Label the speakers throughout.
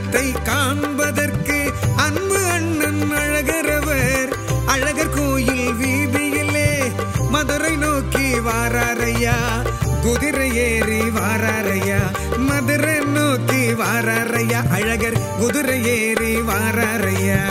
Speaker 1: திருமணத்தை காண்பதற்கு அன்பு அண்ணன் அழகரவர் அழகர் கோயில் வீதியிலே மதுரை நோக்கி வாராரையா குதிரை ஏறி வாராரையா மதுரை நோக்கி வாராரையா அழகர் குதிரை ஏறி வாராரையா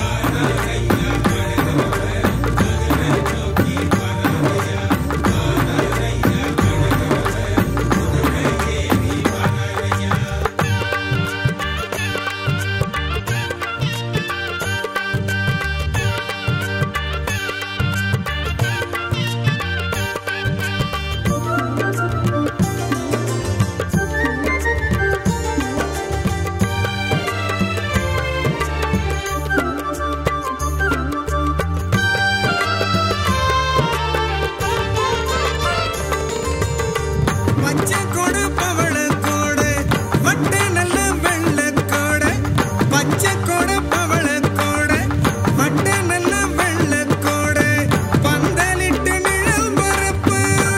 Speaker 1: பச்சை கொடு பவள கோடு வட்ட நல்ல வெள்ள கோடு பச்சை கொடு பவள கோடு வட்ட நல்ல வெள்ள கோடு பந்தலிட்டு நிழல் பரப்பு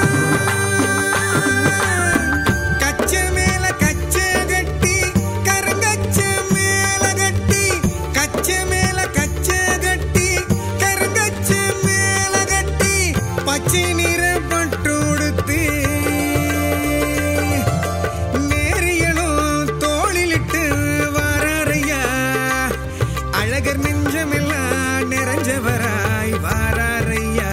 Speaker 1: கச்ச மேல கச்ச கட்டி கருங்கச்ச மேல கட்டி கச்ச மேல கச்ச கட்டி கருங்கச்ச மேல கட்டி பச்சை நிற பட்டு உடுத்தி நேரியலும் தோளிலிட்டு வாராரையா அழகர் நெஞ்சமெல்லாம் நிறைஞ்சவராய் வாராரையா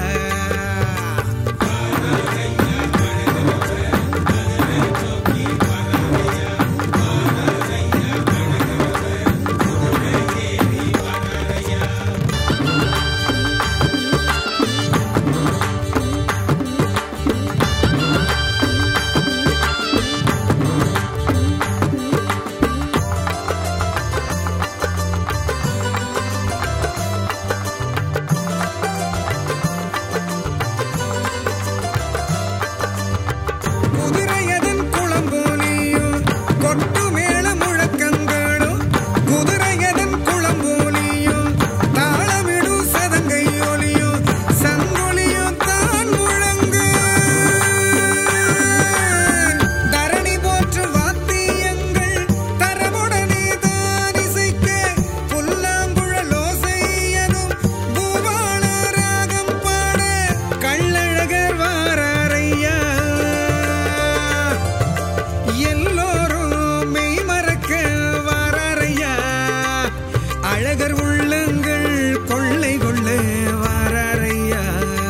Speaker 1: குதிரையதன் குளம்போலியும் கொட்டு மேள முழக்கங்களும் குதிரையதன் குளம்போலியும் தாளமிடும் சதங்கை ஒலியும் சங்கொலியும் தான் முழங்கு தரணி போற்று வாத்தியங்கள் தரமுடனே தான் இசைக்க புல்லாங்குழலோசையதும் பூபால ராகம் பாட கள்ளழகர் வாராரையா எல்லோரும் மெய் மறக்க வாராரையா அழகர் உள்ளங்கள் கொள்ளை கொள்ள வாராரையா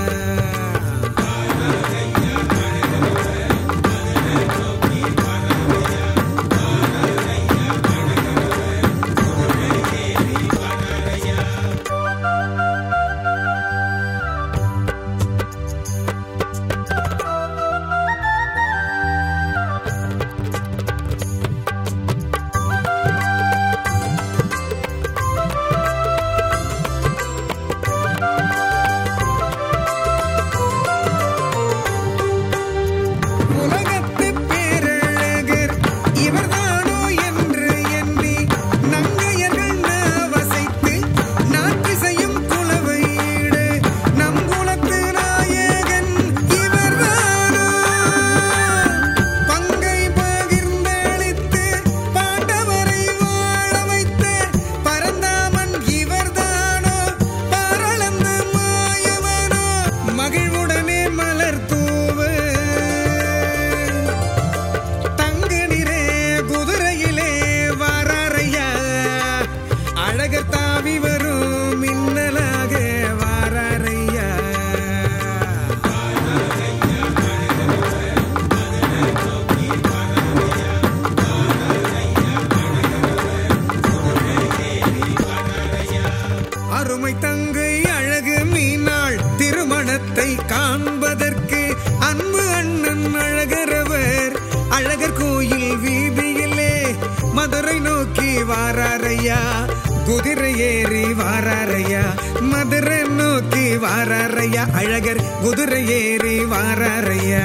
Speaker 1: உலகத்து பேரழகர் இவர்தானோ என்று எண்ணி நங்கையர்கள் நாவசைத்து நாட்டிசையும் குலவையீடு நம் குலத்து நாயகன் இவர்தானோ பங்கை பகிர்ந்தளித்து பாண்டவரை வாழ வைத்த பரந்தாமன் இவர்தானோ பரளந்த மாயவனோ மகிழ்வுடனே மலர் தூவு தங்க நிறே குதிரையிலே வாராரையா அழகர் தாவி வரும் மின்னலாக வாராரையா அருமை தங்கை அழகு மீனாள் திருமணத்தை காண்பதற்கு அன்பு அண்ணன் அழகரவர் அழகர் கோயில் வீதியிலே மதுரை நோக்கி வாராரையா குதிரை ஏறி வாராரையா மதுரை நோக்கி வாராரையா அழகர் குதிரை ஏறி வாராரையா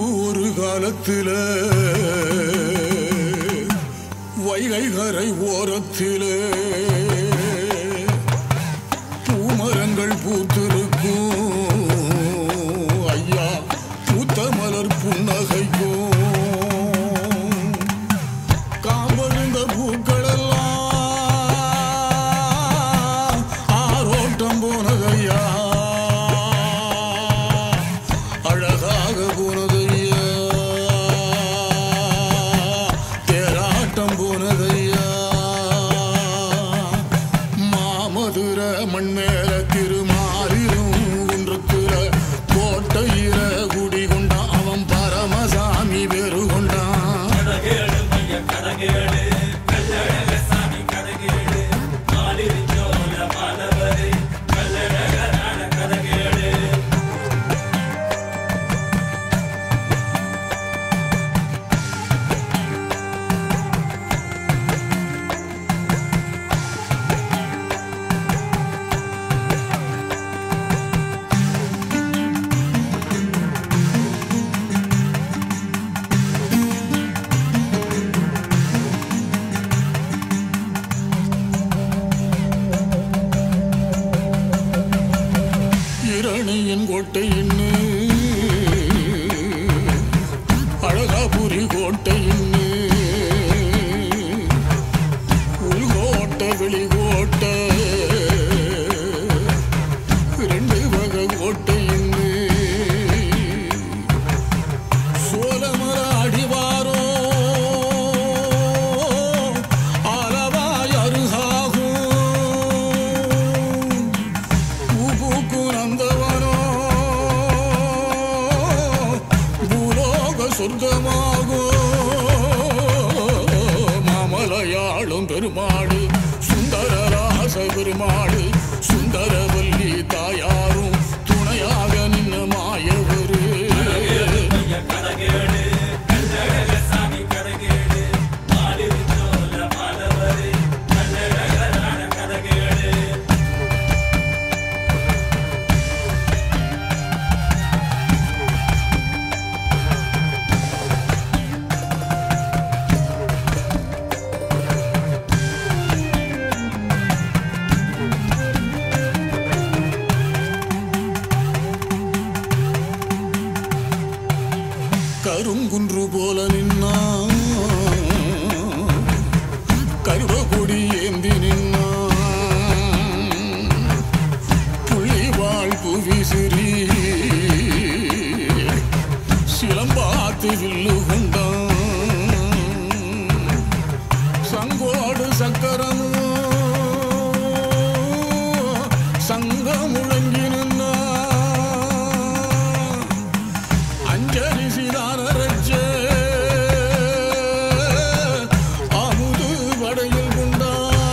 Speaker 2: ஒரு காலத்தில வைகை கரை ஓரத்திலே பூமரங்கள் பூத்திருக்கும் ஐயா பூத்த மலர் புன்னகைக்கும் காம்பறிந்த பூக்களெல்லாம் ஆரோட்டம் போனதையா அழகாக போனதையா தேராட்டம் போனதையா மாமதுர மண்மேல திருமாலிரும் குன்றத்துல கோட்டையில குடி கொண்டான் அவன் பரமசாமி பேரு கொண்டான் இரணியின் கோட்டையின்னு அழகாபுரி கோட்டையின்னு உள்கோட்ட வெளிகோட்ட ரெண்டு வகை கோட்டையின்னு சோழமர அடிவாரோ ஆலவாய் அருகாகும் பூபூக்கு நந்தவனோ பூலோக சொர்க்கமாகோ மாமலையாளும் பெருமாடு சுந்தரராச பெருமாடு சுந்தரவல்லி தாயாரும் துணையாக நின்ன மாயவரு கருங்குன்று போல நின்னா கருவ கொடி ஏந்தி நின்னா புள்ளிவாள் புவி சிறி சிலம்பாத்து வில்லு கொண்டான் சங்கோடு சக்கரமும் சங்க முழங்கி நின்னா அஞ்சலி சிதானரட்ச அமுது வடையில் கொண்டா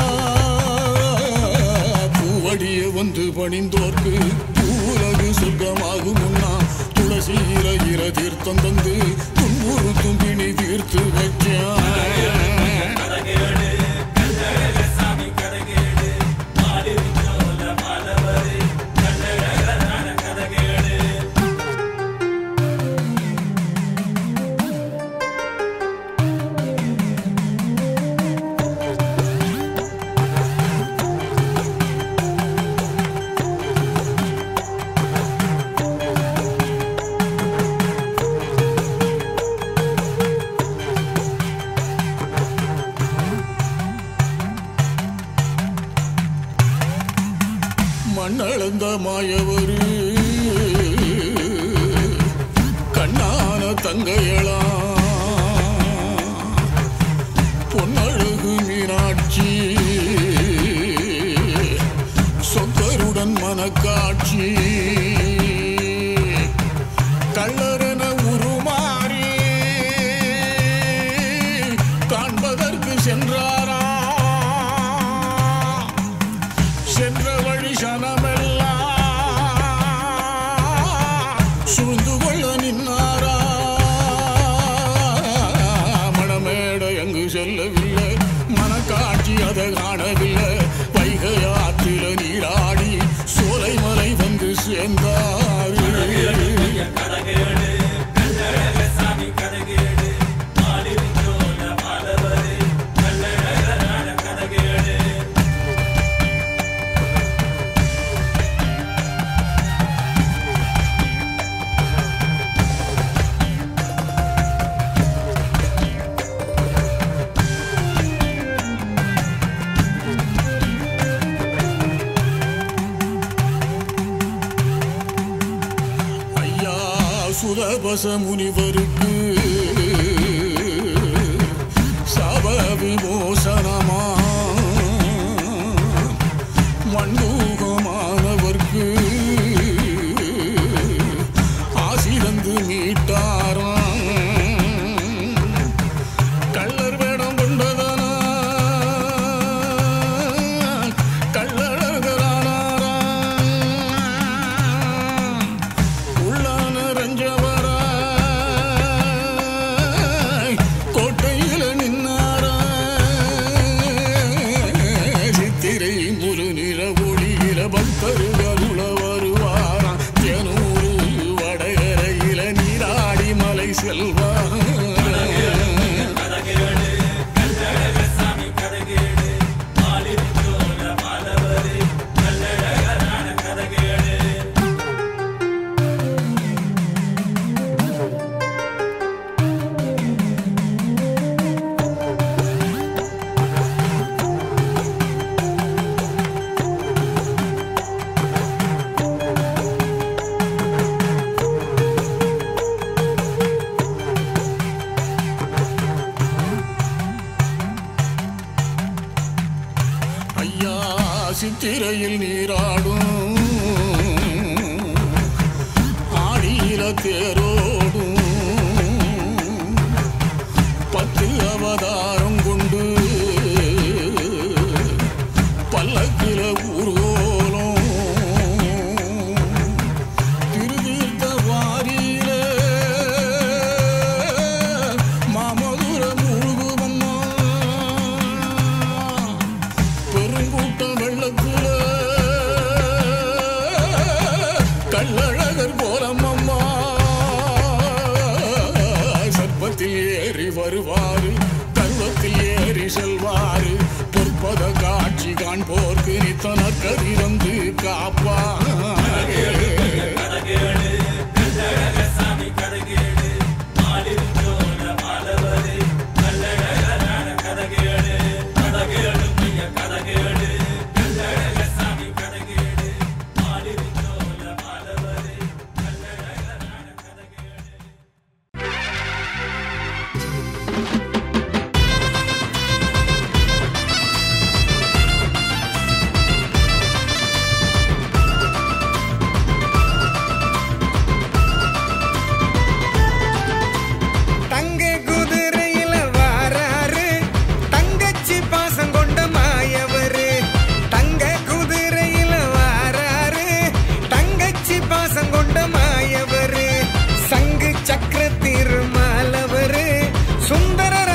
Speaker 2: பூவடிய வந்து பணிந்தோர்க்கு பூலகு சொர்க்கமாகும் முன்னா துளசீர இர தீர்த்தம் தந்து துன்புறு தும்பினி தீர்த்து வச்சான் மண்ணளந்த மாயவரு கண்ணான தங்கையளா பொன்னழகு மீனாட்சி சொக்கருடன் மனக்காட்சி கள்ளரென உருமாறி காண்பதற்கு சென்றாரா சென்ற வழி சனமெல்லாம் சூழ்ந்து கொள்ள நின்னாரா வியாச முனிவருக்கு சப விமோசனமா மண்டூகமானவர்க்கு ஆசிரந்து மீட்டாராம் கள்ளர் வேடம் கொண்டதனா கள்ளழகரானாராம் உள்ளான ரஞ்சவரா கோட்டையில நின்னாரா சித்திரை முழு நிற ஒளியில பக்தருகளுள வருவாராம் ஜனூரு வடகரையில நீராடி மலை செல்வார் ஐயா சித்திரையில் நீராடும் ஆடியில தேரோடும் பத்து அவதாரம் கொண்டு பல்லக்கில ஊர்கோலம் திருதீர்த்த வாரியில மாமதுர முழுகுமம்மா பெருங்கூட்டம் வெள்ளத்துல கள்ளழகர் கோலமம்மா சர்ப்பத்தில் ஏறி வருவாரு கர்வத்தில் ஏறி செல்வாரு பொற்பத காட்சி காண்போர்க்கு நித்தன கதிரந்து காப்பா
Speaker 1: தங்க குதிரையில வாராரு தங்கச்சி பாசம் கொண்ட மாயவரு தங்க குதிரையில வாராரு தங்கச்சி பாசம் கொண்ட மாயவரு சங்கு சக்கர திருமாலவரு சுந்தரர்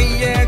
Speaker 1: கைய